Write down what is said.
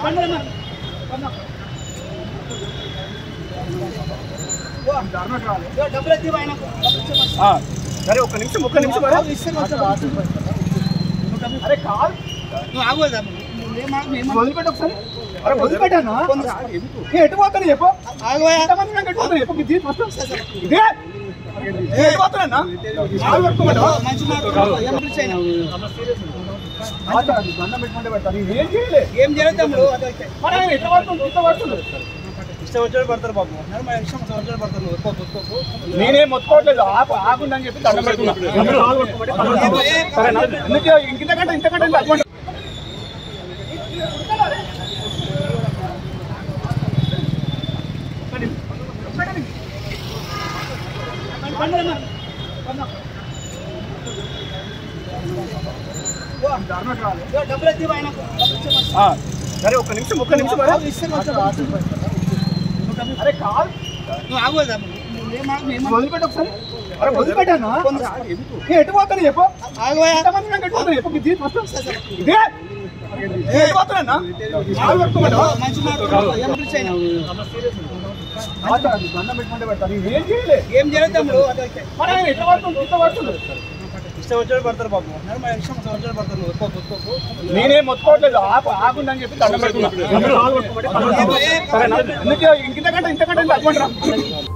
ఆ, సరే ఒక్క నిమిషం ఒక్క నిమిషం అరే. అరే కాల్ వదిలిపెట్టు ఒకసారి అరే వదిలిపెట్టానా ఏ, ఎటు పోతాను చెప్పు ఎంతమంది నాకు ఎటు పోతాను చెప్పు ఇది ఫస్ట్ ఇదే ఏ, ఎటు పోతానన్నా కాలు పట్టుకోమంటావా? ఆచా, దండం పెట్టుకుంటే పెడతాను ఇది ఏం చేయలే ఏం చేయలేదు తమ్ముడు మరి ఆయన ఎట్లా పడుతుంది ఇంత పడుతుంది ఇష్టం వచ్చినట్టు పడతారు బాబు మన ఇష్టం వచ్చినట్టు పడతారు నువ్వు ఒక్కొక్క ఒక్కొక్క నేనేం మొత్తుకోవట్లేదు ఆపు ఆగుందని చెప్పి దండం పెడుతున్నా కాలు పట్టుకోమంటే కాలు పట్టుకో. సరేనా? ఎందుకు ఇంతకంటే ఇంతకంటే అటువంటి డబ్బులు ఎత్తి ఆయనకు ఆ, సరే ఒక్క నిమిషం ఒక్క నిమిషం అరే. అరే కాల్ నువ్వు ఆగోదా వదిలిపెట్టు ఒకసారి అరే వదిలిపెట్టానా ఏ, ఎటు పోతాను చెప్పు ఆగోయా ఎంతమంది నాకు ఎటు పోతాను చెప్పు ఇది ఫస్ట్ ఇదే ఏ, ఎటు పోతానన్నా కాలు పట్టుకోమంటావా? మంచి మాట ఏం పిలిచాయినా ఆచా, దండం పెట్టుకుంటే పెడతాను ఇది ఏం చేయలే ఏం చేయలేదు తమ్ముడు మరి ఆయన ఎట్లా పడుతుంది ఇంత పడుతుంది ఇష్టం వచ్చినట్టు పడతారు బాబు మన ఇష్టం వచ్చినట్టు పడతారు నువ్వు ఒక్కొక్క ఒక్కొక్క నేనేం మొత్తుకోవట్లేదు ఆపు ఆగుందని చెప్పి దండం పెడుతున్నా కాలు పట్టుకోమంటే కాలు పట్టుకో. సరేనా? ఎందుకు ఇంతకంటే ఇంతకంటే అటువంటి